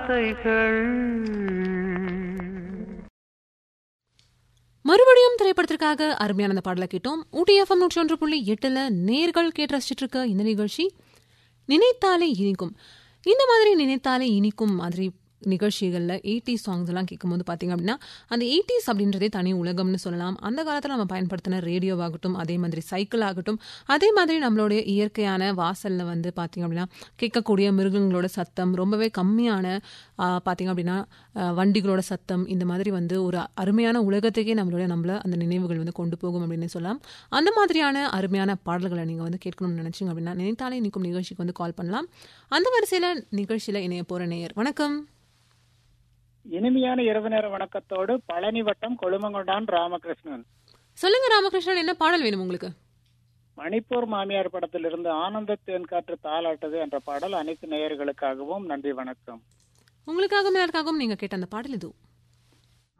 மறுபடியும் திரைப்படத்திற்காக அருமையான அந்த பாடலை கேட்டோம் ஊட்டி எஃப்எம் நூற்றி ஒன்று புள்ளி எட்டுல நேர்கள் கேட்டு ரசிச்சிட்டு இருக்க இந்த நிகழ்ச்சி நினைத்தாலே இனிக்கும் இந்த மாதிரி நினைத்தாலே இனிக்கும் மாதிரி நிகழ்ச்சிகளில் எயிட்டி சாங்ஸ் எல்லாம் கேட்கும்போது பார்த்தீங்க அப்படின்னா அந்த எயிட்டிஸ் அப்படின்றதே தனி உலகம்னு சொல்லலாம் அந்த காலத்தில் நம்ம பயன்படுத்தின ரேடியோவாகட்டும் அதே மாதிரி சைக்கிள் ஆகட்டும் அதே மாதிரி நம்மளுடைய இயற்கையான வாசலில் வந்து பார்த்தீங்க அப்படின்னா கேட்கக்கூடிய மிருகங்களோட சத்தம் ரொம்பவே கம்மியான பார்த்தீங்க அப்படின்னா வண்டிகளோட சத்தம் இந்த மாதிரி வந்து ஒரு அருமையான உலகத்துக்கே நம்மளுடைய நம்மள அந்த நினைவுகள் வந்து கொண்டு போகும் அப்படின்னு சொல்லலாம் அந்த மாதிரியான அருமையான பாடல்களை நீங்கள் வந்து கேட்கணும்னு நினச்சிங்க அப்படின்னா நினைத்தாலே நிற்கும் நிகழ்ச்சிக்கு வந்து கால் பண்ணலாம் அந்த வரிசையில் நிகழ்ச்சியில் இணைய போகிற நேயர் வணக்கம் இனிமையான இரவு நேர வணக்கத்தோடு பழனி வட்டம் கொழுமங்கொண்டான் ராமகிருஷ்ணன் சொல்லுங்க ராமகிருஷ்ணன் என்ன பாடல் வேணும் உங்களுக்கு மணிப்பூர் மாமியார் படத்திலிருந்து ஆனந்த தேன்காற்று தாளாட்டுது என்ற பாடல் அனைத்து நேயர்களுக்காகவும் நன்றி வணக்கம் உங்களுக்காகவும் எல்லாருக்காகவும் நீங்க கேட்ட அந்த பாடல் இது